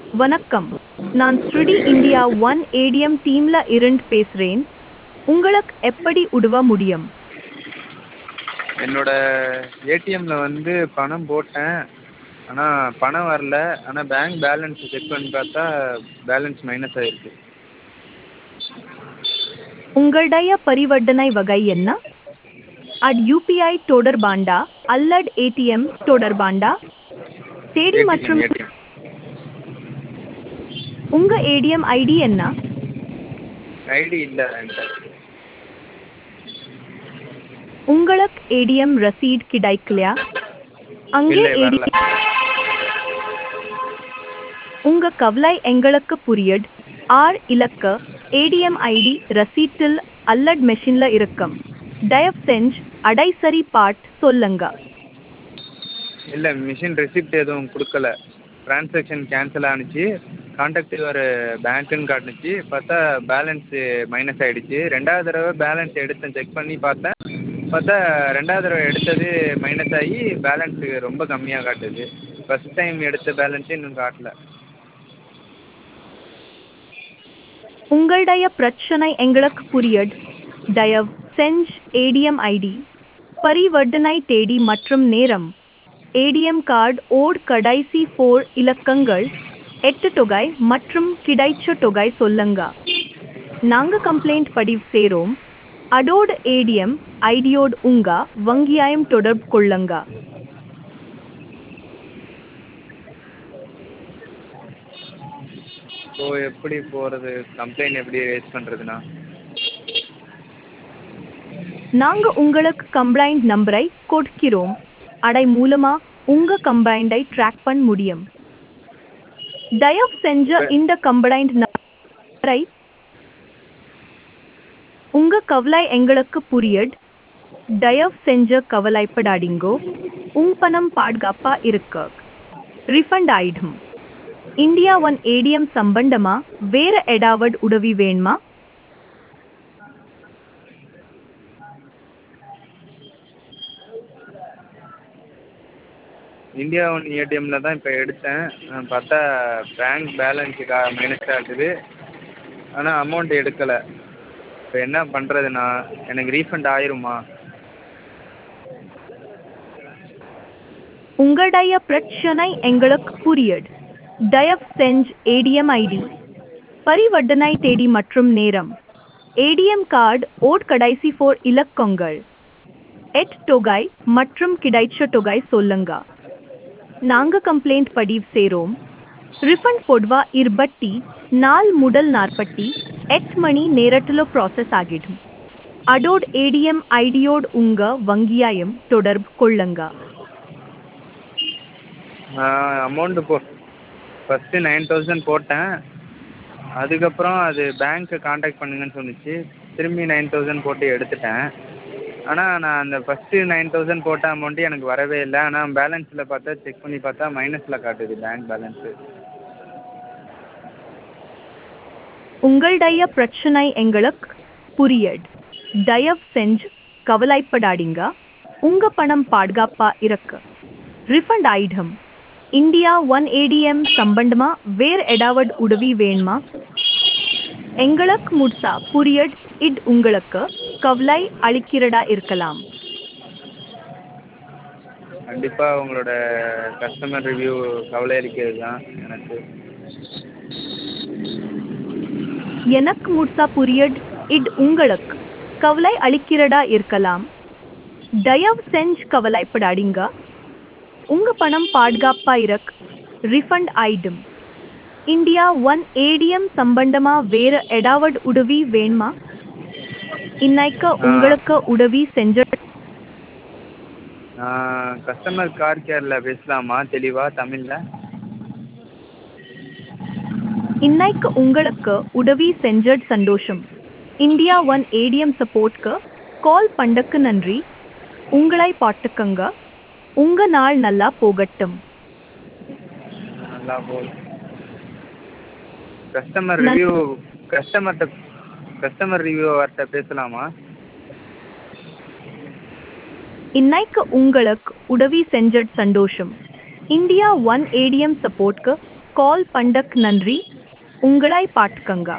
வணக்கம் நான் ஸ்ருடி இந்தியா ஒன் ஏடிஎம் டீம்ல இருந்து பேசுறேன் உங்களுக்கு எப்படி உதவ முடியும் என்னோட ஏடிஎம்ல வந்து பணம் போட்டேன் ஆனால் பணம் வரல ஆனால் பேங்க் பேலன்ஸ் செக் பண்ணி பார்த்தா பேலன்ஸ் மைனஸ் ஆயிருக்கு உங்களுடைய பரிவர்த்தனை வகை என்ன அட் யூபிஐ தொடர்பாண்டா அல்லது ஏடிஎம் தொடர்பாண்டா தேதி மற்றும் ஏடிஎம் உங்க ஏடிஎம் ஐடி என்ன ஐடி இல்லை என்கிட்ட உங்களுக்கு ஏடிஎம் ரசீட் கிடைக்கலையா அங்கே இல்லை வரல ஏடிஎம் உங்க கவலை எங்களுக்கு புரியுது ஆர் இலக்க ஏடிஎம் ஐடி ரசீட்டில் அல்லட் மெஷின்ல இருக்கும் தயவு செஞ்சு அடை சரி பாட் சொல்லுங்க இல்லை மிஷின் ரெசிப்ட் எதுவும் கொடுக்கல ட்ரான்சாக்ஷன் கேன்சல் ஆணுச்சு கான்டாக்ட் யுவர் பேங்க்குன்னு காட்டுனுச்சு பார்த்தா பேலன்ஸு மைனஸ் ஆகிடுச்சு ரெண்டாவது தடவை பேலன்ஸ் எடுத்தேன் செக் பண்ணி பார்த்தேன் பார்த்தா ரெண்டாவது தடவை எடுத்தது மைனஸ் ஆகி பேலன்ஸு ரொம்ப கம்மியாக காட்டுது ஃபஸ்ட் டைம் எடுத்த பேலன்ஸே இன்னும் காட்டல உங்களுடைய பிரச்சனை எங்களுக்கு புரியுது தயவு செஞ்சு ஏடிஎம் ஐடி பரிவர்த்தனை தேதி மற்றும் நேரம் ஏடிஎம் கார்டு ஓட் கடைசி ஃபோர் இலக்கங்கள் எட்டு தொகை மற்றும் கிடைச்ச தொகை சொல்லுங்க நாங்க கம்ப்ளைண்ட் பதிவு செய்றோம் அதோட ஏடிஎம் ஐடியோடு உங்க வங்கியாயம் தொடர்பு கொள்ளுங்க ஸோ எப்படி போகிறது கம்ப்ளைண்ட் எப்படி ரேஸ் பண்ணுறதுண்ணா நாங்க உங்களுக்கு கம்ப்ளைண்ட் நம்பரை கொடுக்கிறோம் அடை மூலமா உங்க கம்ப்ளைண்டை ட்ராக் பண்ண முடியும் தயவு செஞ்ச இந்த கம்ப்ளைண்ட் நம்பரை உங்க கவலை எங்களுக்கு புரியுது தயவு செஞ்ச கவலைப்படாதீங்கோ உங்க பணம் பாதுகாப்பா இருக்கு ரிஃபண்ட் ஆயிடும் இந்தியா ஒன் ஏடிஎம் சம்பந்தமா வேற ஏதாவது உதவி வேணுமா இந்தியா ஒன் ஏடிஎம்மில் தான் இப்போ எடுத்தேன் அஹ் பார்த்தா பேங்க் பேலன்ஸு கா மைனஸ் காட்டுது ஆனால் அமௌண்ட் எடுக்கலை இப்போ என்ன பண்ணுறதுண்ணா எனக்கு ரீஃபண்ட் ஆயிருமா உங்களுடைய பிரச்சனை எங்களுக்கு புரியுது தயவு செஞ்சு ஏடிஎம் ஐடி பரிவர்த்தனை தேதி மற்றும் நேரம் ஏடிஎம் கார்டு ஓட் கடைசி ஃபோர் இலக்கங்கள் எட் தொகை மற்றும் கிடைச்ச தொகை சொல்லுங்க நாங்க கம்ப்ளைண்ட் பதிவு செய்றோம் ரிஃபண்ட் பொதுவா இருபத்தி நாள் முதல் நாற்பத்தி எட்டு மணி நேரத்தில் ப்ராசஸ் ஆகிடும் அதோட ஏடிஎம் ஐடியோடு உங்க வங்கியாயம் தொடர்பு கொள்ளுங்க அமௌண்ட்டு போ ஃபஸ்ட்டு நைன் தௌசண்ட் போட்டேன் அதுக்கப்புறம் அது பேங்க்கை காண்டாக்ட் பண்ணுங்கன்னு சொன்னுச்சு திரும்பி நைன் தௌசண்ட் போட்டு எடுத்துட்டேன் ஆனால் நான் அந்த ஃபஸ்ட்டு நைன் தௌசண்ட் போட்ட அமௌண்ட்டு எனக்கு வரவே இல்லை ஆனால் பேலன்ஸில் பார்த்தா செக் பண்ணி பார்த்தா மைனஸில் காட்டுது பேங்க் பேலன்ஸு உங்களுடைய பிரச்சனை எங்களுக்கு புரியுது தயவு செஞ்சு கவலைப்படாதீங்க உங்க பணம் பாதுகாப்பா இருக்கு ரிஃபண்ட் ஆயிடும் இந்தியா ஒன் ஏடிஎம் சம்பந்தமா வேற ஏதாவது உதவி வேணுமா எங்களுக்கு முழுசா புரியுது இது உங்களுக்கு கவலை அளிக்கிறதா இருக்கலாம் கண்டிப்பாக உங்களோட கஸ்டமர் ரிவ்யூ கவலை அளிக்கிறது தான் எனக்கு எனக்கு முழுசா புரியுது இது உங்களுக்கு கவலை அளிக்கிறதா இருக்கலாம் தயவு செஞ்சு கவலைப்படாதீங்க உங்க பணம் பாதுகாப்பா இருக்கு ரிஃபண்ட் ஆயிடும் இந்தியா ஒன் ஏடிஎம் சம்பந்தமா வேற ஏதாவது உதவி வேணுமா இன்னைக்கு உங்களுக்கு உதவி செஞ்ச கஸ்டமர் கார் கேரில் பேசலாமா தெளிவாக தமிழில் இன்னைக்கு உங்களுக்கு உதவி செஞ்சது சந்தோஷம் இந்தியா ஒன் ஏடிஎம் சப்போர்ட்க்கு கால் பண்ணக்கு நன்றி உங்களை பாட்டுக்கங்க உங்க நாள் நல்லா போகட்டும் நல்லா போகுது கஸ்டமர் நன்- ரிவ்யூ கஸ்டமர்கிட்ட கஸ்டமர் ரிவ்யூ அவர்கிட்ட பேசலாமா இன்னைக்கு உங்களுக்கு உதவி செஞ்சது சந்தோஷம் இந்தியா ஒன் ஏடிஎம் சப்போர்ட்க்கு கால் பண்டக் நன்றி உங்களை பார்த்துக்கங்க